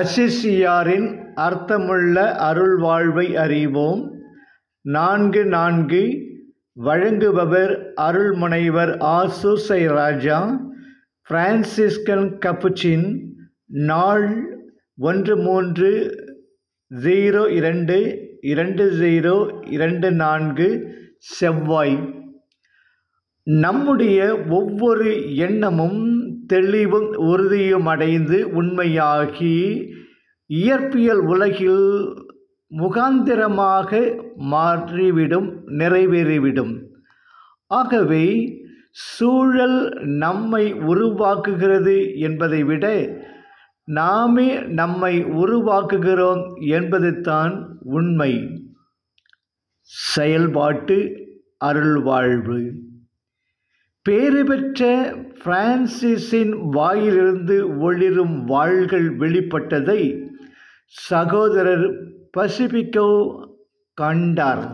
அசிசியாரின் அர்த்தமுள்ள அருள்வாழ்வை அறிவோம் நான்கு நான்கு வழங்குபவர் அருள்முனைவர் ஆசூசை ராஜா பிரான்சிஸ்கன் கப்புச்சின் நாள் ஒன்று மூன்று ஜீரோ இரண்டு இரண்டு ஜீரோ இரண்டு நான்கு செவ்வாய் நம்முடைய ஒவ்வொரு எண்ணமும் தெளிவும் உறுதியும் அடைந்து உண்மையாகி இயற்பியல் உலகில் முகாந்திரமாக மாறிவிடும் நிறைவேறிவிடும் ஆகவே சூழல் நம்மை உருவாக்குகிறது என்பதை விட நாமே நம்மை உருவாக்குகிறோம் என்பதுதான் உண்மை செயல்பாட்டு அருள்வாழ்வு பேறு பெற்ற பிரான்சிஸின் வாயிலிருந்து ஒளிரும் வாள்கள் வெளிப்பட்டதை சகோதரர் பசிபிகோ கண்டார்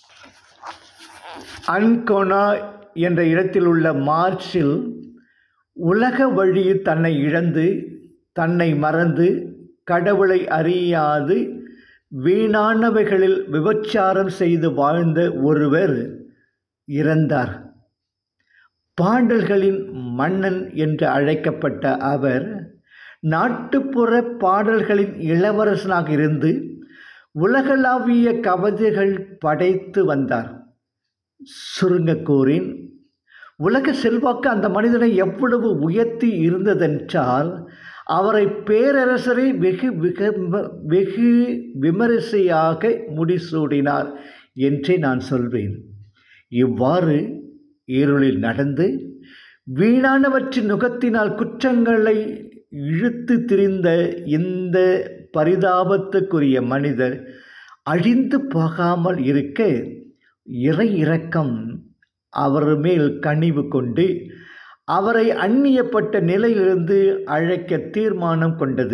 அன்கோனா என்ற இடத்தில் உள்ள மார்ச்சில் உலக வழியில் தன்னை இழந்து தன்னை மறந்து கடவுளை அறியாது வீணானவைகளில் விபச்சாரம் செய்து வாழ்ந்த ஒருவர் இறந்தார் பாடல்களின் மன்னன் என்று அழைக்கப்பட்ட அவர் நாட்டுப்புற பாடல்களின் இளவரசனாக இருந்து உலகளாவிய கவிதைகள் படைத்து வந்தார் சுருங்கக்கூறின் உலக செல்வாக்கு அந்த மனிதனை எவ்வளவு உயர்த்தி இருந்ததென்றால் அவரை பேரரசரை வெகு வெகு வெகு விமரிசையாக முடிசூடினார் என்றே நான் சொல்வேன் இவ்வாறு இருளில் நடந்து வீணானவற்றின் நுகத்தினால் குற்றங்களை இழுத்து திரிந்த இந்த பரிதாபத்துக்குரிய மனிதர் அழிந்து போகாமல் இருக்க இறை இரக்கம் அவர் மேல் கனிவு கொண்டு அவரை அந்நியப்பட்ட நிலையிலிருந்து அழைக்க தீர்மானம் கொண்டது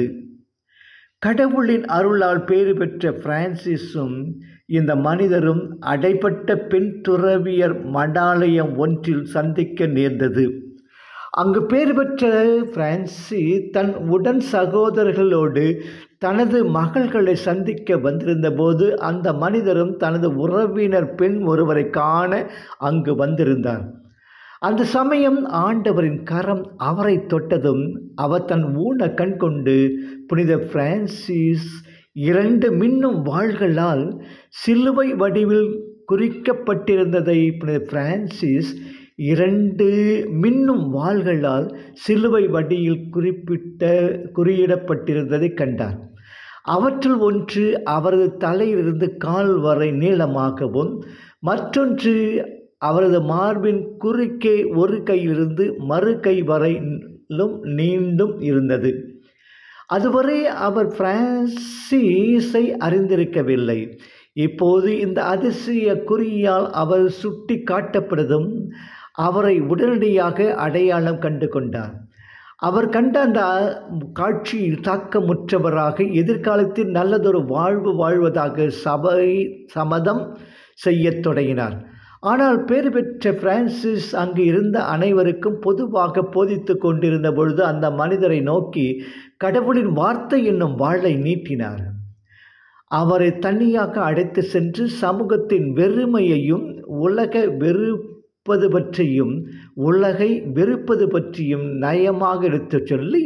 கடவுளின் அருளால் பேறு பெற்ற பிரான்சிஸும் இந்த மனிதரும் அடைப்பட்ட பெண் துறவியர் மடாலயம் ஒன்றில் சந்திக்க நேர்ந்தது அங்கு பேர் பெற்ற பிரான்சி தன் உடன் சகோதரர்களோடு தனது மகள்களை சந்திக்க வந்திருந்த போது அந்த மனிதரும் தனது உறவினர் பெண் ஒருவரை காண அங்கு வந்திருந்தார் அந்த சமயம் ஆண்டவரின் கரம் அவரை தொட்டதும் அவர் தன் ஊன கண் கொண்டு புனித பிரான்சிஸ் இரண்டு மின்னும் வாள்களால் சிலுவை வடிவில் குறிக்கப்பட்டிருந்ததை புனித பிரான்சிஸ் இரண்டு மின்னும் வாள்களால் சிலுவை வடியில் குறிப்பிட்ட குறியிடப்பட்டிருந்ததை கண்டார் அவற்றில் ஒன்று அவரது தலையிலிருந்து கால் வரை நீளமாகவும் மற்றொன்று அவரது மார்பின் குறுக்கே ஒரு கையிலிருந்து மறு கை வரையிலும் நீண்டும் இருந்தது அதுவரை அவர் பிரான்சிஸை அறிந்திருக்கவில்லை இப்போது இந்த அதிசய குறியால் அவர் சுட்டி காட்டப்படுதும் அவரை உடனடியாக அடையாளம் கண்டு கொண்டார் அவர் கண்ட அந்த காட்சியில் தாக்கமுற்றவராக எதிர்காலத்தில் நல்லதொரு வாழ்வு வாழ்வதாக சபை சமதம் செய்யத் தொடங்கினார் ஆனால் பேர் பெற்ற பிரான்சிஸ் அங்கு இருந்த அனைவருக்கும் பொதுவாக போதித்து கொண்டிருந்த பொழுது அந்த மனிதரை நோக்கி கடவுளின் வார்த்தை என்னும் வாழை நீட்டினார் அவரை தனியாக அழைத்து சென்று சமூகத்தின் வெறுமையையும் உலக வெறுப்பது பற்றியும் உலகை வெறுப்பது பற்றியும் நயமாக எடுத்துச் சொல்லி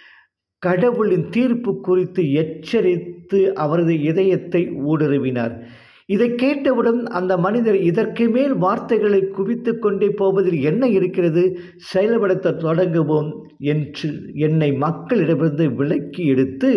கடவுளின் தீர்ப்பு குறித்து எச்சரித்து அவரது இதயத்தை ஊடுருவினார் இதை கேட்டவுடன் அந்த மனிதர் இதற்கு மேல் வார்த்தைகளை குவித்து கொண்டே போவதில் என்ன இருக்கிறது செயல்படுத்த தொடங்குவோம் என்று என்னை மக்களிடமிருந்து விலக்கி எடுத்து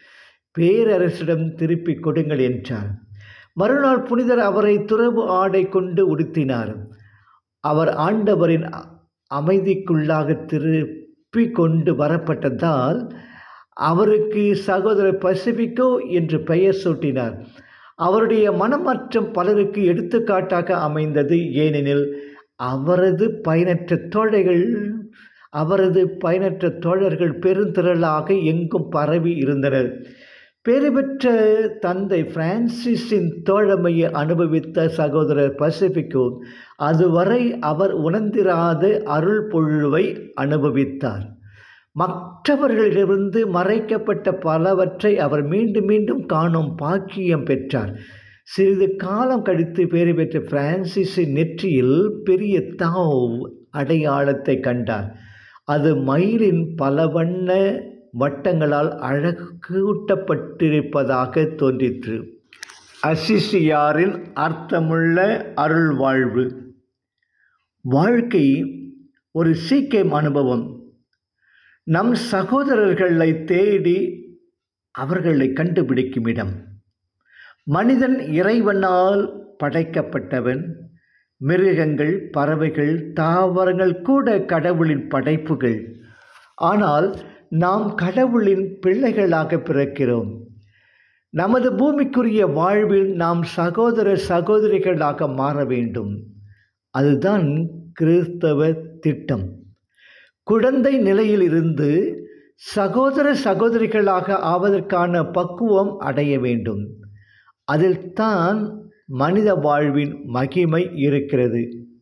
பேரரசிடம் திருப்பி கொடுங்கள் என்றார் மறுநாள் புனிதர் அவரை துறவு ஆடை கொண்டு உடுத்தினார் அவர் ஆண்டவரின் அமைதிக்குள்ளாக திருப்பி கொண்டு வரப்பட்டதால் அவருக்கு சகோதரர் பசிபிகோ என்று பெயர் சூட்டினார் அவருடைய மனமாற்றம் பலருக்கு எடுத்துக்காட்டாக அமைந்தது ஏனெனில் அவரது பயனற்ற தோழைகள் அவரது பயனற்ற தோழர்கள் பெருந்திரளாக எங்கும் பரவி இருந்தனர் பேறு பெற்ற தந்தை பிரான்சிஸின் தோழமையை அனுபவித்த சகோதரர் பசிபிகோ அதுவரை அவர் உணர்ந்திராத அருள் பொழுவை அனுபவித்தார் மற்றவர்களிடமிருந்து மறைக்கப்பட்ட பலவற்றை அவர் மீண்டும் மீண்டும் காணும் பாக்கியம் பெற்றார் சிறிது காலம் கழித்து பேறு பெற்ற பிரான்சிஸின் நெற்றியில் பெரிய தாவ் அடையாளத்தை கண்டார் அது மயிலின் பல வண்ண வட்டங்களால் அழகூட்டப்பட்டிருப்பதாக தோன்றிற்று அசிசியாரின் அர்த்தமுள்ள அருள் வாழ்வு வாழ்க்கை ஒரு சீக்கியம் அனுபவம் நம் சகோதரர்களை தேடி அவர்களை கண்டுபிடிக்கும் இடம் மனிதன் இறைவனால் படைக்கப்பட்டவன் மிருகங்கள் பறவைகள் தாவரங்கள் கூட கடவுளின் படைப்புகள் ஆனால் நாம் கடவுளின் பிள்ளைகளாக பிறக்கிறோம் நமது பூமிக்குரிய வாழ்வில் நாம் சகோதர சகோதரிகளாக மாற வேண்டும் அதுதான் கிறிஸ்தவ திட்டம் குழந்தை நிலையில் இருந்து சகோதர சகோதரிகளாக ஆவதற்கான பக்குவம் அடைய வேண்டும் அதில் தான் மனித வாழ்வின் மகிமை இருக்கிறது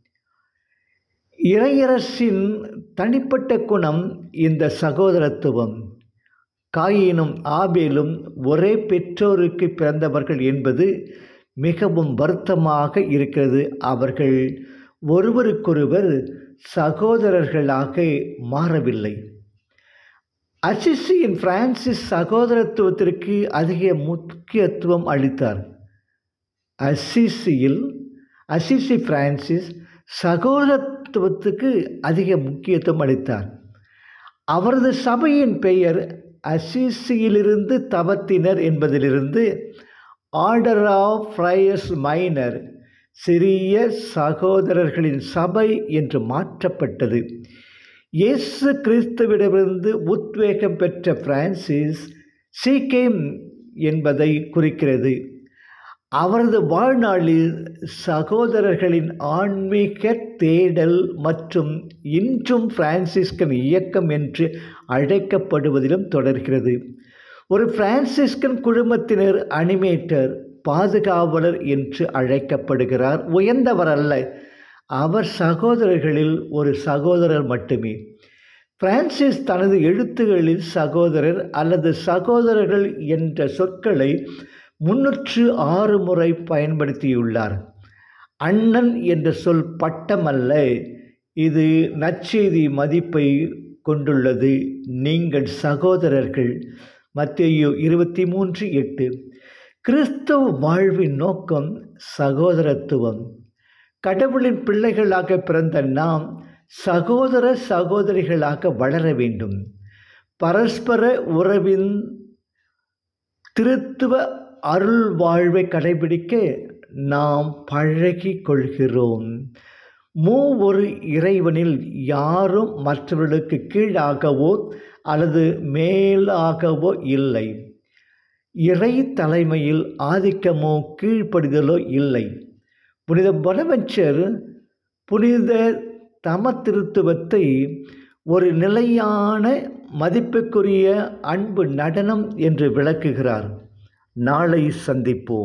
இறையரசின் தனிப்பட்ட குணம் இந்த சகோதரத்துவம் காயினும் ஆபேலும் ஒரே பெற்றோருக்கு பிறந்தவர்கள் என்பது மிகவும் வருத்தமாக இருக்கிறது அவர்கள் ஒருவருக்கொருவர் சகோதரர்களாக மாறவில்லை அசிசியின் பிரான்சிஸ் சகோதரத்துவத்திற்கு அதிக முக்கியத்துவம் அளித்தார் அசிசியில் அசிசி பிரான்சிஸ் சகோதரத்துவத்துக்கு அதிக முக்கியத்துவம் அளித்தார் அவரது சபையின் பெயர் அசிசியிலிருந்து தவத்தினர் என்பதிலிருந்து ஆர்டர் ஆஃப் ஃப்ரையஸ் மைனர் சிறிய சகோதரர்களின் சபை என்று மாற்றப்பட்டது இயேசு கிறிஸ்துவிடமிருந்து உத்வேகம் பெற்ற பிரான்சிஸ் சீக்கேம் என்பதை குறிக்கிறது அவரது வாழ்நாளில் சகோதரர்களின் ஆன்மீக தேடல் மற்றும் இன்றும் பிரான்சிஸ்கன் இயக்கம் என்று அழைக்கப்படுவதிலும் தொடர்கிறது ஒரு பிரான்சிஸ்கன் குழுமத்தினர் அனிமேட்டர் பாதுகாவலர் என்று அழைக்கப்படுகிறார் உயர்ந்தவர் அல்ல அவர் சகோதரர்களில் ஒரு சகோதரர் மட்டுமே பிரான்சிஸ் தனது எழுத்துகளில் சகோதரர் அல்லது சகோதரர்கள் என்ற சொற்களை முன்னூற்று ஆறு முறை பயன்படுத்தியுள்ளார் அண்ணன் என்ற சொல் பட்டமல்ல இது நற்செய்தி மதிப்பை கொண்டுள்ளது நீங்கள் சகோதரர்கள் மத்தியோ இருபத்தி மூன்று எட்டு கிறிஸ்தவ வாழ்வின் நோக்கம் சகோதரத்துவம் கடவுளின் பிள்ளைகளாக பிறந்த நாம் சகோதர சகோதரிகளாக வளர வேண்டும் பரஸ்பர உறவின் திருத்துவ அருள் வாழ்வை கடைபிடிக்க நாம் பழகி கொள்கிறோம் மூ ஒரு இறைவனில் யாரும் மற்றவர்களுக்கு கீழாகவோ அல்லது மேலாகவோ இல்லை இறை தலைமையில் ஆதிக்கமோ கீழ்ப்படிதலோ இல்லை புனித பொனவென்ச்சர் புனித தம திருத்துவத்தை ஒரு நிலையான மதிப்புக்குரிய அன்பு நடனம் என்று விளக்குகிறார் நாளை சந்திப்போம்